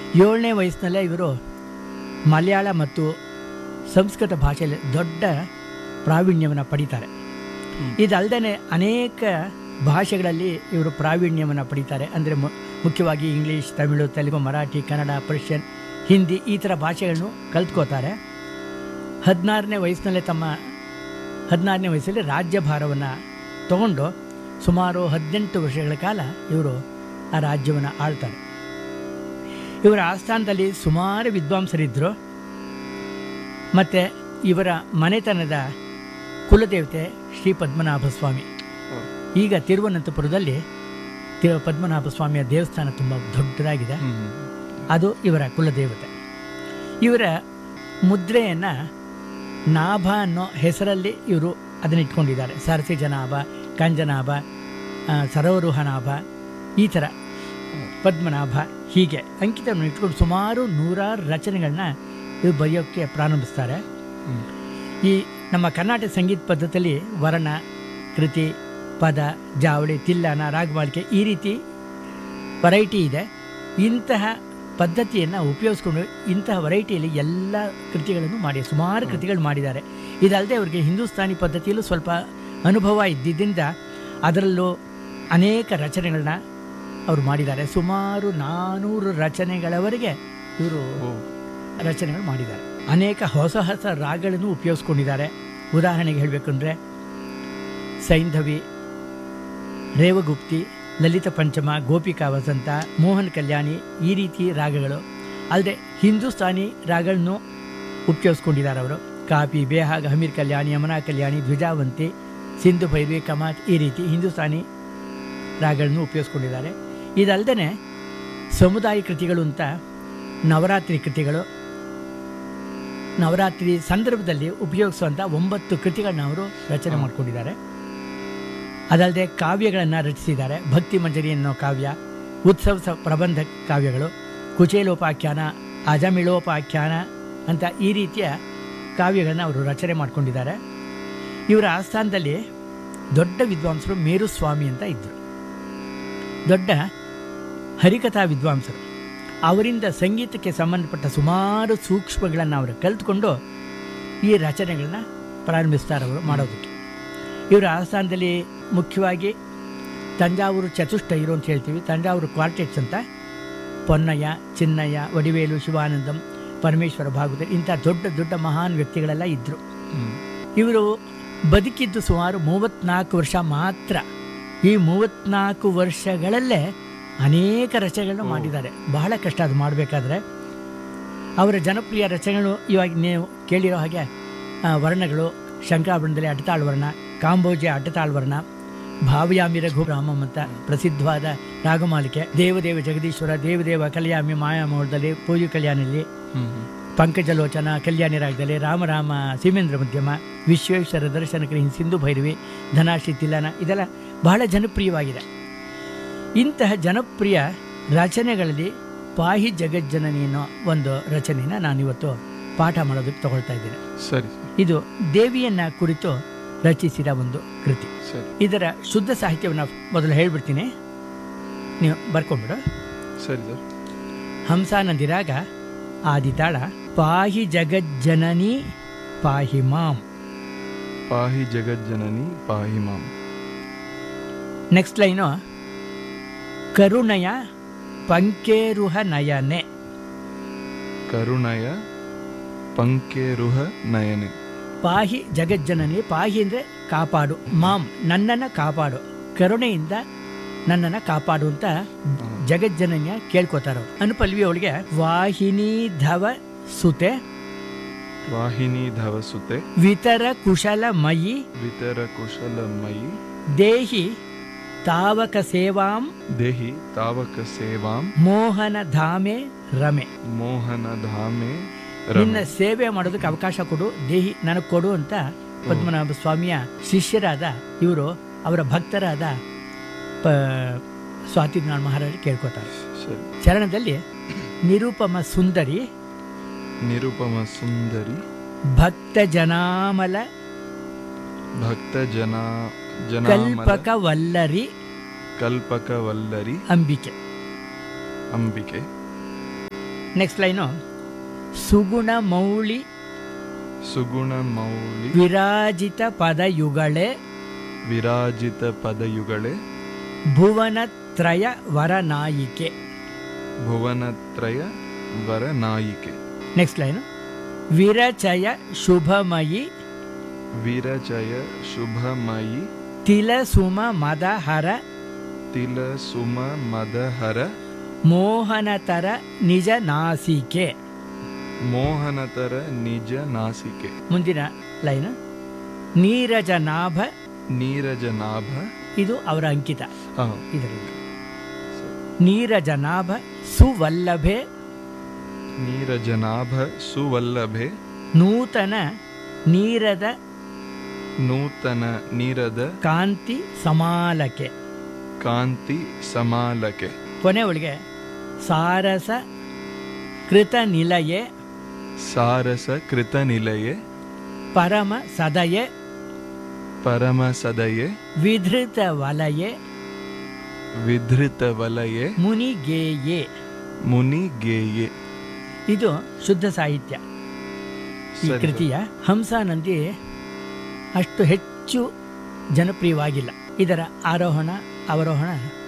ಏಳನೇ ವಯಸ್ಸಿನಲ್ಲೇ ಇವರು ಮಲಯಾಳ ಮತ್ತು ಸಂಸ್ಕೃತ ಭಾಷೆಯಲ್ಲಿ ದೊಡ್ಡ ಪ್ರಾವೀಣ್ಯವನ್ನು ಪಡೀತಾರೆ ಹ್ಮ್. ಇದಲ್ಲದೆ ಅನೇಕ ಭಾಷೆಗಳಲ್ಲಿ ಇವರು ಪ್ರಾವೀಣ್ಯವನ್ನು ಪಡೀತಾರೆ ಅಂದರೆ ಮುಖ್ಯವಾಗಿ ಇಂಗ್ಲೀಷ್ ತಮಿಳು ತೆಲುಗು ಮರಾಠಿ ಕನ್ನಡ ಪರ್ಷಿಯನ್ ಹಿಂದಿ ಈ ಥರ ಭಾಷೆಗಳನ್ನು ಕಲ್ತ್ಕೋತಾರೆ ಹದಿನಾರನೇ ವಯಸ್ಸಿನಲ್ಲೇ ತಮ್ಮ ಹದಿನಾರನೇ ವಯಸ್ಸಲ್ಲಿ ರಾಜ್ಯಭಾರವನ್ನು ತಗೊಂಡು ಸುಮಾರು ಹದಿನೆಂಟು ವರ್ಷಗಳ ಕಾಲ ಇವರು ಆ ರಾಜ್ಯವನ್ನು ಆಳ್ತಾರೆ ಇವರ ಆಸ್ಥಾನದಲ್ಲಿ ಸುಮಾರು ವಿದ್ವಾಂಸರಿದ್ದರು ಮತ್ತು ಇವರ ಮನೆತನದ ಕುಲದೇವತೆ ಶ್ರೀ ಪದ್ಮನಾಭ ಸ್ವಾಮಿ ಹ್ಮ್. ಈಗ ತಿರುವನಂತಪುರದಲ್ಲಿ ತಿ- ಪದ್ಮನಾಭ ಸ್ವಾಮಿಯ ದೇವಸ್ಥಾನ ತುಂಬ ದೊಡ್ಡದಾಗಿದೆ ಹ್ಮ್, ಹ್ಮ್. ಅದು ಇವರ ಕುಲದೇವತೆ ಇವರ ಮುದ್ರೆಯನ್ನು ನಾಭ ಅನ್ನೋ ಹೆಸರಲ್ಲಿ ಇವರು ಅದನ್ನ ಇಟ್ಕೊಂಡಿದ್ದಾರೆ ಸರಸಿ ಜನಾಭ ಕಂಜನಾಭ ಆ, ಸರೋರುಹನಾಭ ಈ ಥರ ಪದ್ಮನಾಭ ಹೀಗೆ ಅಂಕಿತವನ್ನು ಇಟ್ಕೊಂಡು ಸುಮಾರು ನೂರಾರು ರಚನೆಗಳನ್ನ ಇವರು ಬರೆಯೋಕ್ಕೆ ಪ್ರಾರಂಭಿಸ್ತಾರೆ ಹ್ಮ್. ಈ ನಮ್ಮ ಕರ್ನಾಟಕ ಸಂಗೀತ ಪದ್ಧತಿಯಲ್ಲಿ ವರ್ಣ ಕೃತಿ ಪದ ಜಾವಳಿ ತಿಲ್ಲನ ರಾಗಮಾಲಿಕೆ ಈ ರೀತಿ ವೆರೈಟಿ ಇದೆ ಇಂತಹ ಪದ್ಧತಿಯನ್ನು ಉಪಯೋಗಿಸ್ಕೊಂಡು ಇಂತಹ ವೆರೈಟಿಯಲ್ಲಿ ಎಲ್ಲ ಕೃತಿಗಳನ್ನು ಮಾಡಿ ಸುಮಾರು ಕೃತಿಗಳು ಮಾಡಿದ್ದಾರೆ ಇದಲ್ಲದೆ ಅವರಿಗೆ ಹಿಂದೂಸ್ತಾನಿ ಪದ್ಧತಿಯಲ್ಲೂ ಸ್ವಲ್ಪ ಅನುಭವ ಇದ್ದಿದ್ದರಿಂದ ಅದರಲ್ಲೂ ಅನೇಕ ರಚನೆಗಳನ್ನ ಅವರು ಮಾಡಿದ್ದಾರೆ ಸುಮಾರು ನಾನೂರು ರಚನೆಗಳವರೆಗೆ ಇವರು ಓ. ರಚನೆಗಳು ಮಾಡಿದ್ದಾರೆ ಅನೇಕ ಹೊಸ ಹೊಸ ರಾಗಗಳನ್ನು ಉಪಯೋಗಿಸ್ಕೊಂಡಿದ್ದಾರೆ ಉದಾಹರಣೆಗೆ ಹೇಳಬೇಕಂದ್ರೆ ಸೈಂಧವಿ ರೇವಗುಪ್ತಿ ಲಲಿತ ಪಂಚಮ ಗೋಪಿಕಾ ವಸಂತ ಮೋಹನ್ ಕಲ್ಯಾಣಿ ಈ ರೀತಿ ರಾಗಗಳು ಅಲ್ಲದೆ ಹಿಂದೂಸ್ತಾನಿ ರಾಗಗಳನ್ನು ಉಪಯೋಗಿಸ್ಕೊಂಡಿದ್ದಾರೆ ಅವರು ಕಾಪಿ ಬೇಹಾಗ್ ಹಮೀರ್ ಕಲ್ಯಾಣಿ ಯಮುನಾ ಕಲ್ಯಾಣಿ ದ್ವಿಜಾವಂತಿ ಸಿಂಧು ಭೈರವಿ ಕಮಾತ್ ಈ ರೀತಿ ಹಿಂದೂಸ್ತಾನಿ ರಾಗಗಳನ್ನು ಉಪಯೋಗಿಸ್ಕೊಂಡಿದ್ದಾರೆ ಇದಲ್ಲದೆ ಸಮುದಾಯ ಕೃತಿಗಳು ಅಂತ ನವರಾತ್ರಿ ಕೃತಿಗಳು ನವರಾತ್ರಿ ಸಂದರ್ಭದಲ್ಲಿ ಉಪಯೋಗಿಸುವಂಥ ಒಂಬತ್ತು ಕೃತಿಗಳನ್ನ ಅವರು ರಚನೆ ಮಾಡಿಕೊಂಡಿದ್ದಾರೆ ಅದಲ್ಲದೆ ಕಾವ್ಯಗಳನ್ನು ರಚಿಸಿದ್ದಾರೆ ಭಕ್ತಿ ಮಂಜರಿ ಅನ್ನೋ ಕಾವ್ಯ ಉತ್ಸವ ಸ- ಪ್ರಬಂಧ ಕಾವ್ಯಗಳು ಕುಚೇಲೋಪಾಖ್ಯಾನ ಅಜಮಿಳೋಪಾಖ್ಯಾನ ಅಂತ ಈ ರೀತಿಯ ಕಾವ್ಯಗಳನ್ನ ಅವರು ರಚನೆ ಮಾಡಿಕೊಂಡಿದ್ದಾರೆ ಇವರ ಆಸ್ಥಾನದಲ್ಲಿ ದೊಡ್ಡ ವಿದ್ವಾಂಸರು ಮೇರುಸ್ವಾಮಿ ಅಂತ ಇದ್ದರು ದೊಡ್ಡ ಹರಿಕಥಾ ವಿದ್ವಾಂಸರು ಅವರಿಂದ ಸಂಗೀತಕ್ಕೆ ಸಂಬಂಧಪಟ್ಟ ಸುಮಾರು ಸೂಕ್ಷ್ಮಗಳನ್ನು ಅವರು ಕಲಿತ್ಕೊಂಡು ಈ ರಚನೆಗಳನ್ನ ಪ್ರಾರಂಭಿಸ್ತಾರೆ ಅವರು ಮಾಡೋದಕ್ಕೆ ಇವರ ಆಸ್ಥಾನದಲ್ಲಿ ಮುಖ್ಯವಾಗಿ ತಂಜಾವೂರು ಚತುಷ್ಟೈರು ಅಂತ ಹೇಳ್ತೀವಿ ತಂಜಾವೂರು ಕ್ವಾರ್ಟೆಟ್ಸ್ ಅಂತ ಪೊನ್ನಯ್ಯ ಚಿನ್ನಯ್ಯ ವಡಿವೇಲು ಶಿವಾನಂದಂ ಪರಮೇಶ್ವರ ಭಾಗವತ ಇಂಥ ದೊಡ್ಡ ದೊಡ್ಡ ಮಹಾನ್ ವ್ಯಕ್ತಿಗಳೆಲ್ಲ ಇದ್ದರು ಹ್ಮ್. ಇವರು ಬದುಕಿದ್ದು ಸುಮಾರು ಮೂವತ್ನಾಲ್ಕು ವರ್ಷ ಮಾತ್ರ ಈ ಮೂವತ್ನಾಲ್ಕು ವರ್ಷಗಳಲ್ಲೇ ಅನೇಕ ರಚನೆಗಳನ್ನು ಮಾಡಿದ್ದಾರೆ ಬಹಳ ಕಷ್ಟ ಅದು ಮಾಡಬೇಕಾದ್ರೆ ಅವರ ಜನಪ್ರಿಯ ರಚನೆಗಳು ಇವಾಗ ನೀವು ಕೇಳಿರೋ ಹಾಗೆ ಆ, ವರ್ಣಗಳು ಶಂಕರಾಭರಣದಲ್ಲಿ ಅಟತಾಳ್ ವರ್ಣ ಕಾಂಬೋಜಿ ಅಟತಾಳ್ ವರ್ಣ ಭಾವಯಾಮಿ ರಘುರಾಮಂ ಅಂತ ಪ್ರಸಿದ್ಧವಾದ ರಾಗಮಾಲಿಕೆ ದೇವದೇವ ಜಗದೀಶ್ವರ ದೇವದೇವ ಕಲ್ಯಾಮಿ ಮಾಯಾಮೋಳದಲ್ಲಿ ಪೂಜೆ ಕಲ್ಯಾಣದಲ್ಲಿ ಹ್ಮ್, ಹ್ಮ್. ಪಂಕಜಲೋಚನ ಕಲ್ಯಾಣಿ ರಾಗದಲ್ಲಿ ರಾಮರಾಮ ಸೀಮೇಂದ್ರ ಮಧ್ಯಮ ವಿಶ್ವೇಶ್ವರ ದರ್ಶನಕರಿ ಸಿಂಧು ಭೈರವಿ ಧನಾಶ್ರೀ ತಿಲ್ಲನ ಇದೆಲ್ಲ ಬಹಳ ಜನಪ್ರಿಯವಾಗಿದೆ ಇಂತಹ ಜನಪ್ರಿಯ ರಚನೆಗಳಲ್ಲಿ ಪಾಹಿ ಜಗಜ್ಜನನಿ ಅನ್ನೋ ಒಂದು ರಚನೆನ ನಾನಿವತ್ತು ಪಾಠ ಮಾಡೋದಕ್ಕೆ ತಗೊಳ್ತಾ ಇದ್ದೇನೆ ಸರಿ ಇದು ದೇವಿಯನ್ನ ಕುರಿತು ರಚಿಸಿದ ಒಂದು ಕೃತಿ ಸರಿ ಇದರ ಶುದ್ಧ ಸಾಹಿತ್ಯವನ್ನು ಮೊದಲು ಹೇಳ್ಬಿಡ್ತೀನಿ ನೀವು ಬರ್ಕೊಂಡ್ಬಿಡು ಸರಿ ಸರ್ ಹಂಸಾನಂದಿರಾಗ ಆದಿತಾಳ ಪಾಹಿ ಜಗಜ್ಜನನಿ ಪಾಹಿ ಮಾಂ ಪಾಹಿ ಜಗಜ್ಜನನಿ ಪಾಹಿ ಮಾಂ ನೆಕ್ಸ್ಟ್ ಲೈನು ಕರುಣಯ ಪಂಕೇರುಹ ನಯನೆ ಕರುಣಯ ಪಂಕೇರುಹ ನಯನೆ ಪಾಹಿ ಜಗಜ್ಜನನಿ ಪಾಹಿ ಅಂದರೆ ಕಾಪಾಡು ಮಾಂ ನನ್ನನ್ನು ಕಾಪಾಡು ಕರುಣೆಯಿಂದ ನನ್ನನ್ನು ಕಾಪಾಡು ಅಂತ ಜಗಜ್ಜನನಿಯ ಕೇಳ್ಕೊತಾರ ಅನುಪಲ್ವಿ ಅವಳಿಗೆ ವಾಹಿನಿ ಧವ ಸುತೆ ವಾಹಿನಿ ಧವಸುತೆ ವಿತರ ಕುಶಲ ಮಯಿ ವಿತರ ಕುಶಲಮಯಿ ದೇಹಿ ತಾವಕ ಸೇವಾಂ ದೇಹಿ ತಾವಕ ಸೇವಾಂ ಮೋಹನ ಧಾಮೆ ರಮೆ ಮೋಹನ ಧಾಮೆ ನಿನ್ನ ರಮೆ ಸೇವೆ ಮಾಡೋದಕ್ಕೆ ಅವಕಾಶ ಕೊಡು ದೇಹಿ ನನಗೆ ಕೊಡು ಅಂತ ಪದ್ಮನಾಭ ಸ್ವಾಮಿಯ ಶಿಷ್ಯರಾದ ಇವರು ಅವರ ಭಕ್ತರಾದ ಪ ಸ್ವಾತಿನಾಳ್ ಮಹಾರಾಜ ಕೇಳ್ಕೊತಾರೆ ಸರಿ ಚರಣದಲ್ಲಿ ನಿರುಪಮ ಸುಂದರಿ ನಿರುಪಮ ಸುಂದರಿ ಭಕ್ತ ಜನಾಮಲ ಭಕ್ತ ಜನ ಜನಾಮಲ ಕಲ್ಪಕ ವಲ್ಲರಿ ಕಲ್ಪಕ ವಲ್ಲರಿ ಅಂಬಿಕೆ ಅಂಬಿಕೆ ನೆಕ್ಸ್ಟ್ ಲೈನು ಸುಗುಣ ಮೌಳಿ ಸುಗುಣ ಮೌಳಿ ವಿರಾಜಿತ ಪದಯುಗಳೇ ವಿರಾಜಿತ ಪದಯುಗಳೇ ಭುವನತ್ರಯ ವರನಾಯಿಕೆ ಭುವನತ್ರಯ ವರನಾಯಿಕೆ ನೆಕ್ಸ್ಟ್ ಲೈನು ವಿರಚಯ ಶುಭಮಯಿ ವಿರಜಯ ಶುಭಮಯಿ ತಿಲಸುಮ ಮದಹರ ತಿಲ ಸುಮ ಮದಹರ ಮೋಹನತರ ನಿಜ ನಾಸಿಕೆ ಮೋಹನತರ ನಿಜ ನಾಸಿಕೆ ಮುಂದಿನ ಲೈನು ನೀರಜ ನಾಭ ನೀರಜ ನಾಭ ಇದು ಅವರ ಅಂಕಿತ ಆ, ಇದರಲ್ಲಿ ನೀರಜ ನಾಭ ಸುವಲ್ಲಭೆ ನೀರಜ ನಾಭ ಸುವಲ್ಲಭೆ ನೂತನ ನೀರದ ನೂತನ ನೀರದ ಕಾಂತಿ ಸಮಾಲಕೆ ಕಾಂತಿ ಸಮಾಲಕೆ ಕೊನೆಯವಳಿಗೆ ಸಾರಸ ಕೃತ ನಿಲಯೆ ಸಾರಸ ಕೃತ ನಿಲಯೆ ಪರಮ ಸದಯೆ ಪರಮ ಸದಯೆ ವಿಧೃತ ವಲಯೆ ವಿಧೃತ ವಲಯೆ ಮುನಿಗೇಯೆ ಮುನಿಗೇಯೆ ಇದು ಶುದ್ಧ ಸಾಹಿತ್ಯ ಈ ಸರಿ, ಕೃತಿಯ ಹಂಸಾನಂದಿ ಅಷ್ಟು ಹೆಚ್ಚು ಜನಪ್ರಿಯವಾಗಿಲ್ಲ ಇದರ ಆರೋಹಣ ಅವರೋಹಣ